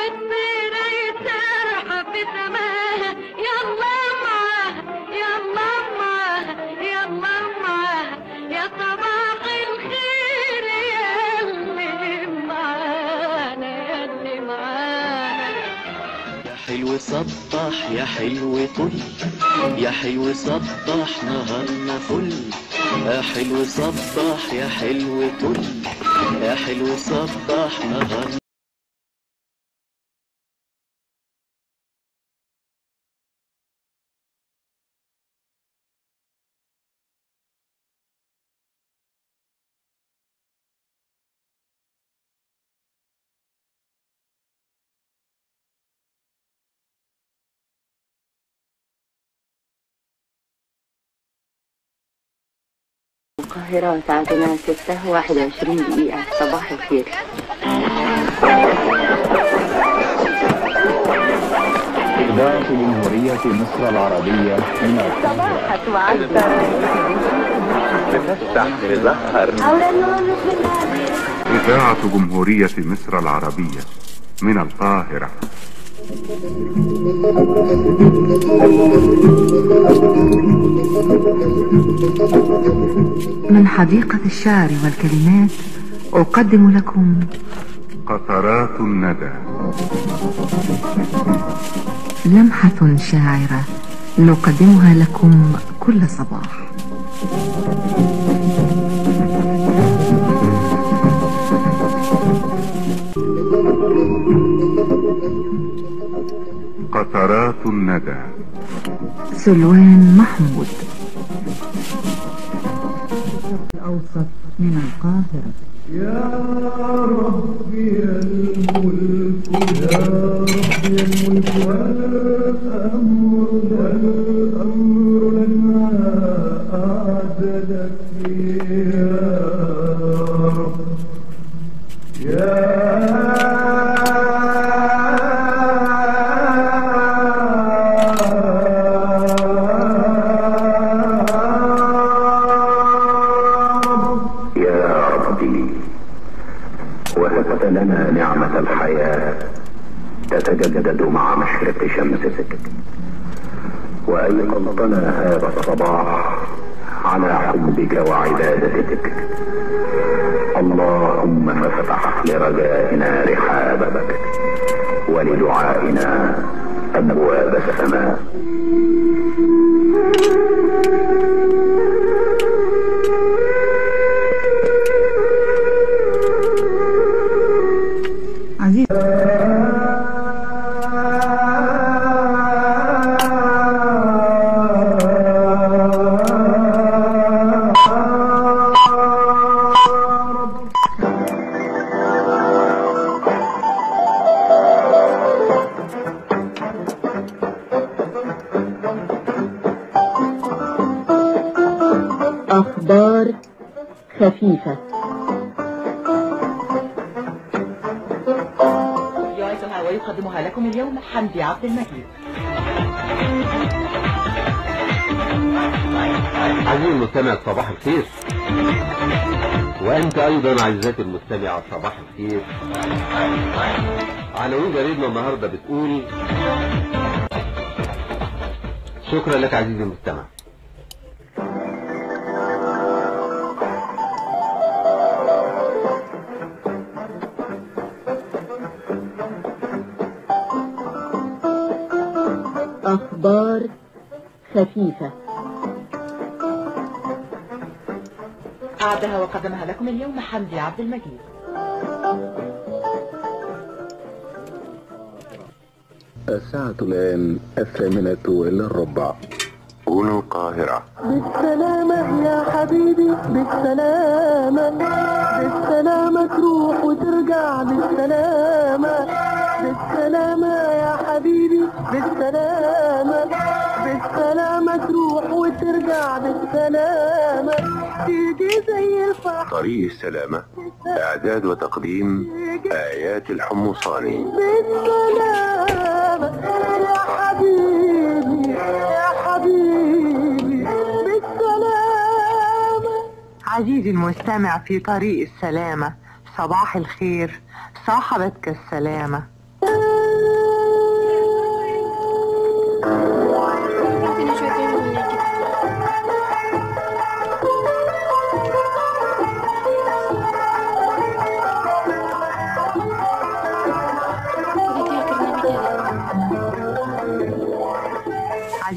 والطير يسرح في سماها يلا معاها يلا معاها يلا معاها يا صباح الخير يا اللي معانا يا اللي معانا يا حلو صبح يا حلو طل يا حلو صبح نهارنا فل يا حلو صبح يا حلو طل يا حلو صبح نهارنا القاهرة ساعتنا ستة واحد وعشرين دقيقة صباح الخير إذاعة جمهورية مصر العربية من القاهرة إذاعة جمهورية مصر العربية من القاهرة من حديقة الشعر والكلمات أقدم لكم قطرات الندى لمحة شاعرة نقدمها لكم كل صباح قطرات الندى سلوان محمود الأوسط من القاهرة يا ربي وهبت لنا نعمة الحياة تتجدد مع مشرق شمسك وأيقظتنا هذا الصباح على حبك وعبادتك اللهم فافتح لرجائنا رحابك ولدعائنا أبواب السماء عزيز أخبار خفيفة يعيشها ويقدمها لكم اليوم حمدي عبد المجيد عزيزي المستمع صباح الخير وأنت أيضا عزيزتي المستمعة صباح الخير عناوين جريدنا النهاردة بتقول شكرا لك عزيزي المستمع أخبار خفيفة أعدها وقدمها لكم اليوم حمدي عبد المجيد الساعة الآن الثامنة إلا الربع هنا القاهرة بالسلامة يا حبيبي بالسلامة بالسلامة تروح وترجع بالسلامة بالسلامة يا حبيبي بالسلامة بالسلامة تروح وترجع بالسلامة تيجي زي الفحم طريق السلامة إعداد وتقديم آيات الحمصاني بالسلامة يا حبيبي يا حبيبي بالسلامة عزيزي المستمع في طريق السلامة صباح الخير صاحبتك السلامة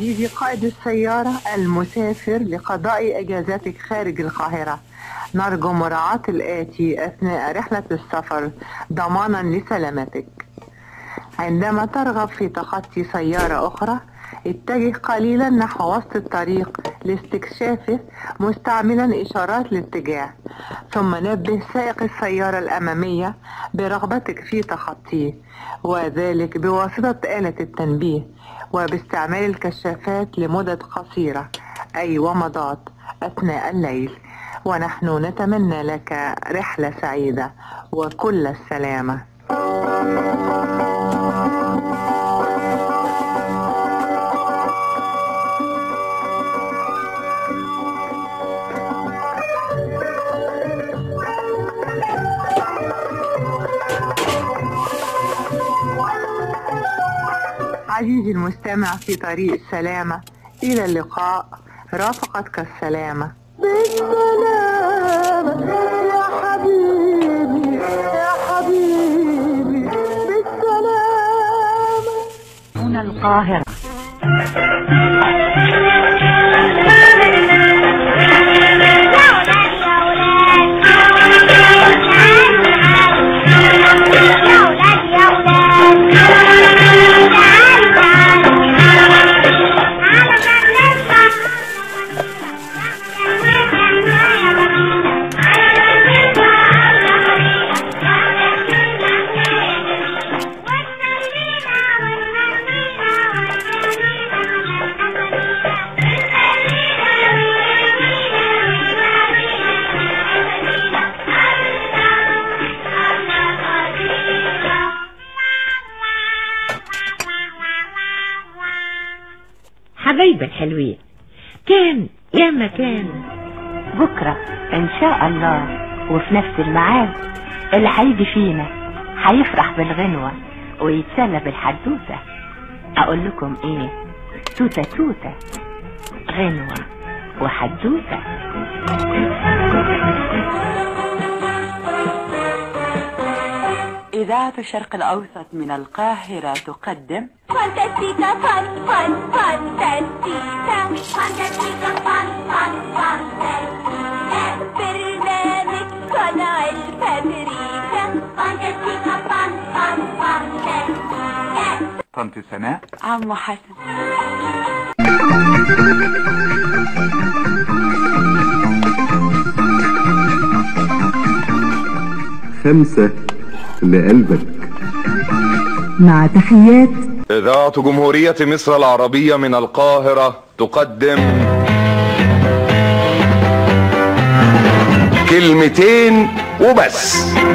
عزيزي قائد السيارة المسافر لقضاء إجازاتك خارج القاهرة نرجو مراعاة الآتي أثناء رحلة السفر ضمانا لسلامتك عندما ترغب في تخطي سيارة أخرى اتجه قليلا نحو وسط الطريق لاستكشافه مستعملا إشارات الاتجاه ثم نبه سائق السيارة الأمامية برغبتك في تخطيه وذلك بواسطة آلة التنبيه وباستعمال الكشافات لمدة قصيرة أي ومضات أثناء الليل ونحن نتمنى لك رحلة سعيدة وكل السلامة عزيزي المستمع في طريق السلامة إلى اللقاء رافقتك السلامة بالسلامة يا حبيبي يا حبيبي بالسلامة هنا القاهرة حبايبي الحلوين كان يا مكان بكرة إن شاء الله وفي نفس الميعاد اللي هيجي فينا هيفرح بالغنوة ويتسلى بالحدوتة أقول لكم إيه توتة توتة غنوة وحدوتة إذاعة الشرق الأوسط من القاهرة تقدم Fantastica, fan, fan, fantastica. Fantastica, fan, fan, fantastica. برنامج صنع الفابريكا. Fantastica, fan, fan, fantastica. طنط سناء عمو حسن خمسة لقلبك مع تحيات إذاعة جمهورية مصر العربية من القاهرة تقدم كلمتين وبس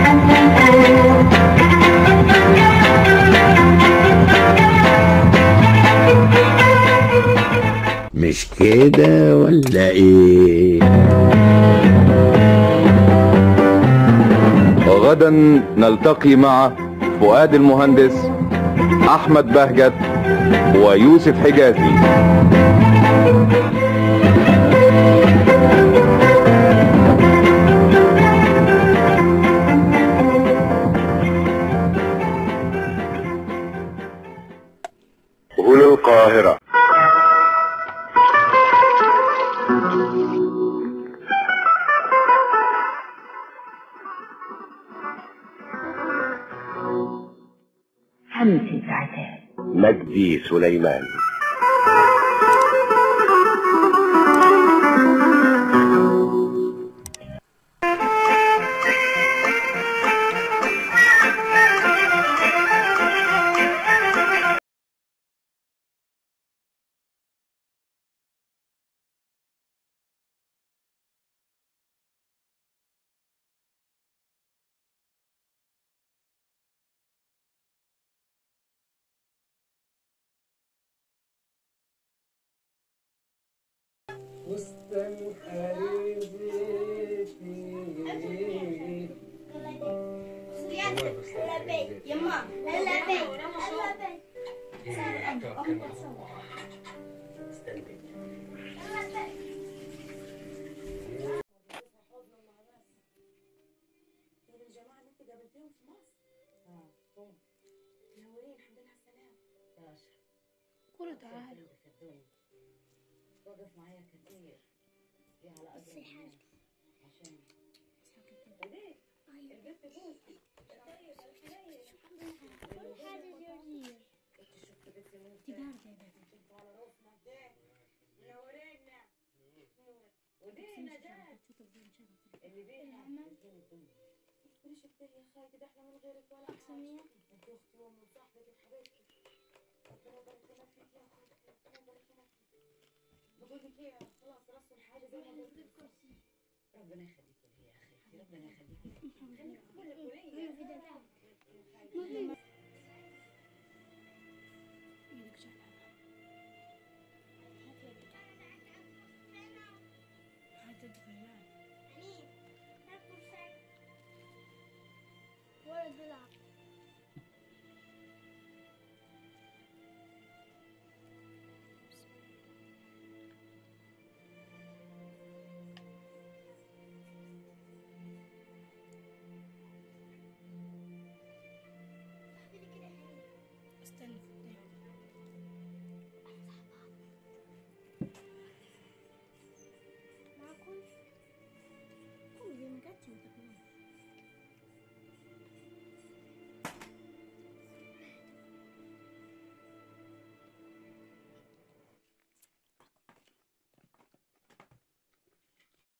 مش كده ولا ايه وغدا نلتقي مع فؤاد المهندس أحمد بهجت ويوسف حجازي هنا القاهرة همسة عتاب مجدي سليمان يما كله تعالى وقف معايا كتير في على قدر بس حاجة. الناس عشان بديك البنت بوسي كل حاجة جرجير انت شفت بنت مين دي باردة يا بابا انت على راسنا ده منورينا ودينا جاد اللي بينا الدنيا كلها ما تقوليش كده يا خالتي ده احنا من غيرك ولا أقسم يا. حاجه انت اختي وامي وصاحبتي وحبيبتي ربنا يبارك لنا فيك يا خالتي ربنا يبارك لنا فيك بقول لك ايه خلاص رسوا الحاجه زي ما قلت الكرسي ربنا يخليك لي يا اخي ربنا يخليك لي خليك كل كليه ماما